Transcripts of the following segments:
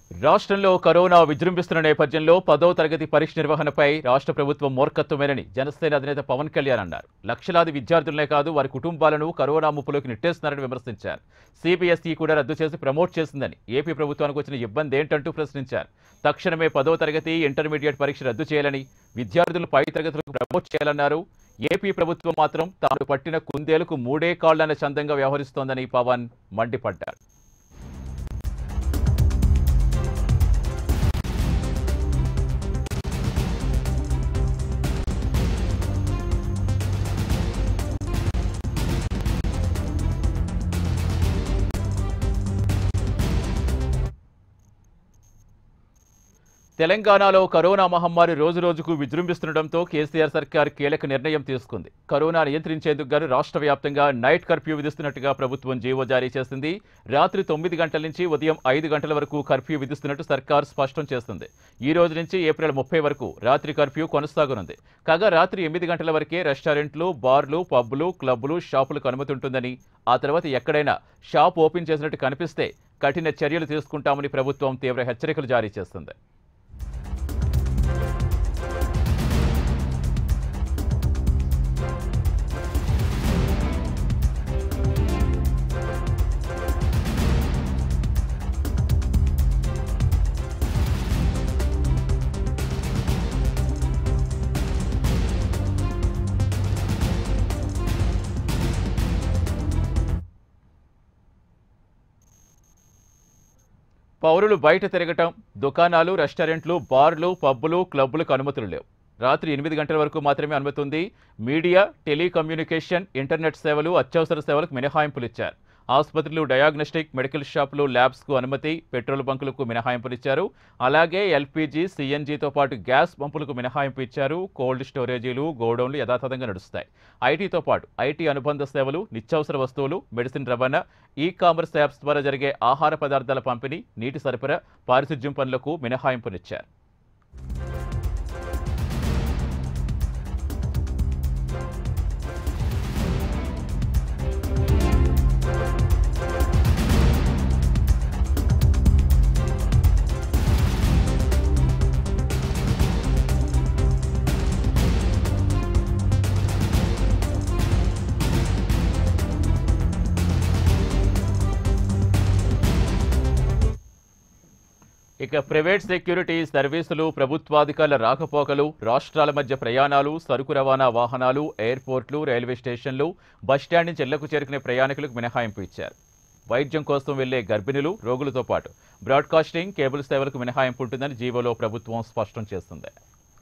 రాష్ట్రంలో కరోనా విజృంభిస్తున్న నేపథ్యంలో పదో తరగతి పరీక్ష నిర్వహణపై రాష్ట్ర ప్రభుత్వం మూర్ఖత్వమేనని జనసేన అధినేత పవన్ కళ్యాణ్ అన్నారు లక్షలాది విద్యార్థులనే కాదు వారి కుటుంబాలను కరోనా ముప్పులోకి నెట్టేస్తున్నారని విమర్శించారు సిబిఎస్ఈ కూడా రద్దు చేసి ప్రమోట్ చేసిందని ఏపీ ప్రభుత్వానికి వచ్చిన ఇబ్బంది ఏంటంటూ ప్రశ్నించారు తక్షణమే పదో తరగతి ఇంటర్మీడియట్ పరీక్ష రద్దు చేయాలని విద్యార్థులు పై తరగతులకు ప్రమోట్ చేయాలన్నారు ఏపీ ప్రభుత్వం మాత్రం తాను పట్టిన కుందేలకు మూడే కాళ్లన్న చందంగా వ్యవహరిస్తోందని పవన్ మండిపడ్డారు తెలంగాణలో కరోనా మహమ్మారి రోజురోజుకు విజృంభిస్తుండటంతో కేసీఆర్ సర్కార్ కీలక నిర్ణయం తీసుకుంది కరోనా నియంత్రించేందుకు గాను రాష్ట్ర వ్యాప్తంగా నైట్ కర్ఫ్యూ విధిస్తున్నట్టుగా ప్రభుత్వం జీవో జారీ చేసింది రాత్రి తొమ్మిది గంటల నుంచి ఉదయం ఐదు గంటల వరకు కర్ఫ్యూ విధిస్తున్నట్టు సర్కార్ స్పష్టం చేస్తుంది ఈ రోజు నుంచి ఏప్రిల్ ముప్పై వరకు రాత్రి కర్ఫ్యూ కొనసాగనుంది కాగా రాత్రి ఎనిమిది గంటల వరకే రెస్టారెంట్లు బార్లు పబ్లు క్లబ్లు షాపులకు అనుమతి ఉంటుందని ఆ తర్వాత ఎక్కడైనా షాప్ ఓపెన్ చేసినట్టు కనిపిస్తే కఠిన చర్యలు తీసుకుంటామని ప్రభుత్వం తీవ్ర హెచ్చరికలు జారీ చేస్తుంది పౌరులు బయట తిరగటం దుకాణాలు రెస్టారెంట్లు బార్లు పబ్బులు క్లబ్బులకు అనుమతులు లేవు రాత్రి ఎనిమిది గంటల వరకు మాత్రమే అనుమతి ఉంది మీడియా టెలికమ్యూనికేషన్ ఇంటర్నెట్ సేవలు అత్యవసర సేవలకు మినహాయింపులు ఇచ్చారు ఆసుపత్రులు డయాగ్నోస్టిక్ మెడికల్ షాపులు ల్యాబ్స్కు అనుమతి పెట్రోల్ బంకులకు మినహాయింపులు ఇచ్చారు అలాగే ఎల్పీజీ సీఎన్జీతో పాటు గ్యాస్ పంపులకు మినహాయింపు ఇచ్చారు కోల్డ్ స్టోరేజీలు గోడౌన్లు యథాతథంగా నడుస్తాయి ఐటీతో పాటు ఐటీ అనుబంధ సేవలు నిత్యావసర వస్తువులు మెడిసిన్ రవాణా ఈ కామర్స్ యాప్స్ ద్వారా జరిగే ఆహార పదార్థాల పంపిణీ నీటి సరఫరా పారిశుధ్యం పనులకు మినహాయింపునిచ్చారు ఇక ప్రైవేట్ సెక్యూరిటీ సర్వీసులు ప్రభుత్వాధికారుల రాకపోకలు రాష్ట్రాల మధ్య ప్రయాణాలు సరుకు రవాణా వాహనాలు ఎయిర్పోర్ట్లు రైల్వే స్టేషన్లు బస్టాండ్ నుంచి ఇళ్లకు చేరుకునే ప్రయాణికులకు మినహాయింపు ఇచ్చారు వైద్యం కోసం వెళ్లే గర్భిణులు రోగులతో పాటు బ్రాడ్కాస్టింగ్ కేబుల్ సేవలకు మినహాయింపు ఉంటుందని జీవోలో ప్రభుత్వం స్పష్టం చేస్తుంది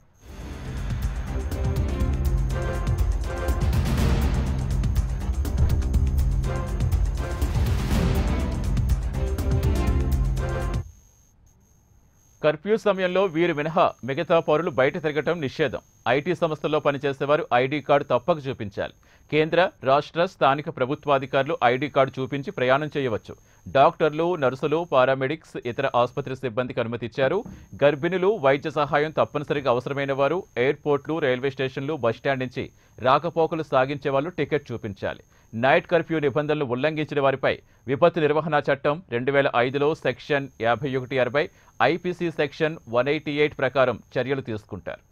కర్ఫ్యూ సమయంలో వీరు మినహా మిగతా పౌరులు బయట తిరగటం నిషేధం ఐటీ సంస్థల్లో పనిచేసేవారు ఐడీ కార్డు తప్పక చూపించాలి కేంద్ర రాష్ట్ర స్థానిక ప్రభుత్వాధికారులు ఐడీ కార్డు చూపించి ప్రయాణం చేయవచ్చు డాక్టర్లు నర్సులు పారామెడిక్స్ ఇతర ఆసుపత్రి సిబ్బందికి అనుమతి ఇచ్చారు గర్భిణులు వైద్య సహాయం తప్పనిసరిగా అవసరమైన వారు ఎయిర్పోర్ట్లు రైల్వే స్టేషన్లు బస్టాండ్ నుంచి రాకపోకలు సాగించే వాళ్ళు టికెట్ చూపించాలి నైట్ కర్ఫ్యూ నిబంధనలు ఉల్లంఘించిన వారిపై విపత్తు నిర్వహణ చట్టం రెండు వేల ఐదులో సెక్షన్ యాభై ఒకటి అరవై IPC section one eighty eight ప్రకారం చర్యలు తీసుకుంటారు